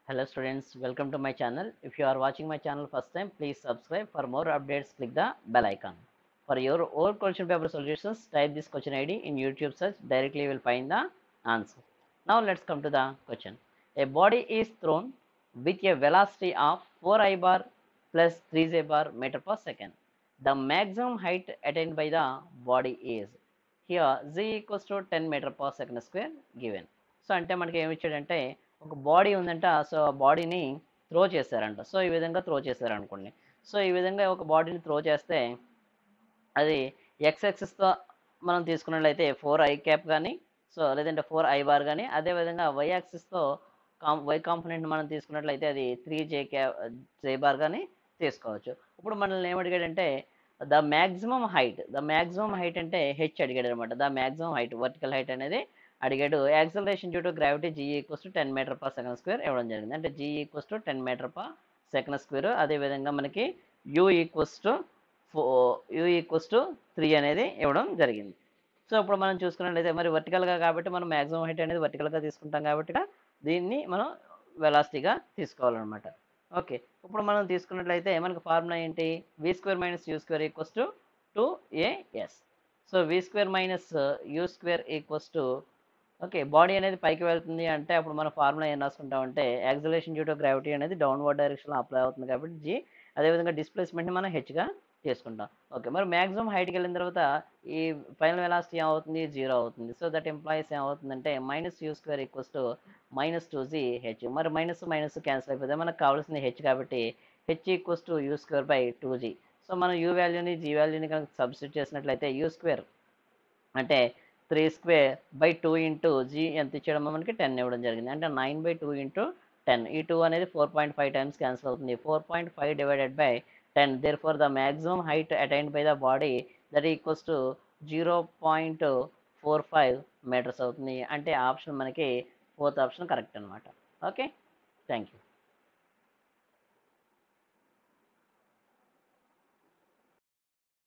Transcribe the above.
Hello students, welcome to my channel. If you are watching my channel first time, please subscribe. For more updates, click the bell icon. For your old question paper solutions, type this question ID in YouTube search. Directly you will find the answer. Now let's come to the question. A body is thrown with a velocity of 4 i bar plus 3 j bar meter per second. The maximum height attained by the body is here z equals to 10 meter per second square given. So అంటే మనకి ఏమి ఇచ్చాడంటే ఒక body ఉందంట so ఆ బాడీని throw చేశారంట so ఈ విధంగా త్రో చేశారనుకోండి సో ఈ విధంగా ఒక బాడీని త్రో చేస్తే అది ఎక్స్ యాక్సిస్తో మనం తీసుకున్నట్లయితే ఫోర్ ఐ క్యాప్ కానీ సో లేదంటే ఫోర్ ఐ బార్ కానీ అదేవిధంగా వై యాక్సిస్తో కాం వై కాంపోనెంట్ మనం తీసుకున్నట్లయితే అది త్రీ జే క్యా జే బార్ కానీ తీసుకోవచ్చు ఇప్పుడు మనల్ని ఏమడిగాడంటే the maximum height the maximum height అంటే హెచ్ అడిగాడు అనమాట the maximum height vertical height అనేది అడిగాడు acceleration due to gravity G equals to ten metre per second square ఇవ్వడం జరిగింది అంటే G equals to ten metre per second square అదేవిధంగా మనకి U equals to four U equals to three అనేది ఇవ్వడం జరిగింది సో ఇప్పుడు మనం చూసుకున్నట్లయితే మరి వర్టికల్గా కాబట్టి మనం మ్యాక్సిమం హైట్ అనేది వర్టికల్గా తీసుకుంటాం కాబట్టి దీన్ని మనం వెలాసిటీగా తీసుకోవాలన్నమాట ఓకే ఇప్పుడు మనం తీసుకున్నట్లయితే మనకు ఫార్ములా ఏంటి v square minus u square equals to two a s so v square minus u square equals to okay body అనేది పైకి వెళ్తుంది అంటే అప్పుడు మన ఫార్ములా ఏం రాసుకుంటామంటే యాక్సలేషన్ డ్యూ టు గ్రావిటీ అనేది డౌన్వర్డ్ డైరెక్షన్లో అప్లై అవుతుంది కాబట్టి జీ అదేవిధంగా డిస్ప్లేస్మెంట్ని మనం హెచ్గా చేసుకుంటాం ఓకే మరి మ్యాక్సిమం హైట్కి వెళ్ళిన తర్వాత ఈ ఫైనల్ వెలాసిటీ ఏమవుతుంది జీరో అవుతుంది సో దట్ ఎంప్లాయీస్ ఏమవుతుందంటే minus u square equals to minus two g h మరి మైనస్ మైనస్ క్యాన్సిల్ అయిపోతే మనకు కావాల్సింది హెచ్ కాబట్టి h equals to u square by two g so మనం యూ వాల్యూని జీ వాల్యూని కనుక సబ్స్టిట్యూట్ చేసినట్లయితే యూ స్క్వేర్ అంటే three square by two into g ఎంత ఇచ్చడం మనకి టెన్ ఇవ్వడం జరిగింది అంటే nine by two into ten ఈ టూ అనేది four point five times cancel అవుతుంది four point five divided by ten therefore the maximum height attained by the body that equals to zero point four five metres అవుతుంది అంటే option మనకి fourth option correct అనమాట okay thank you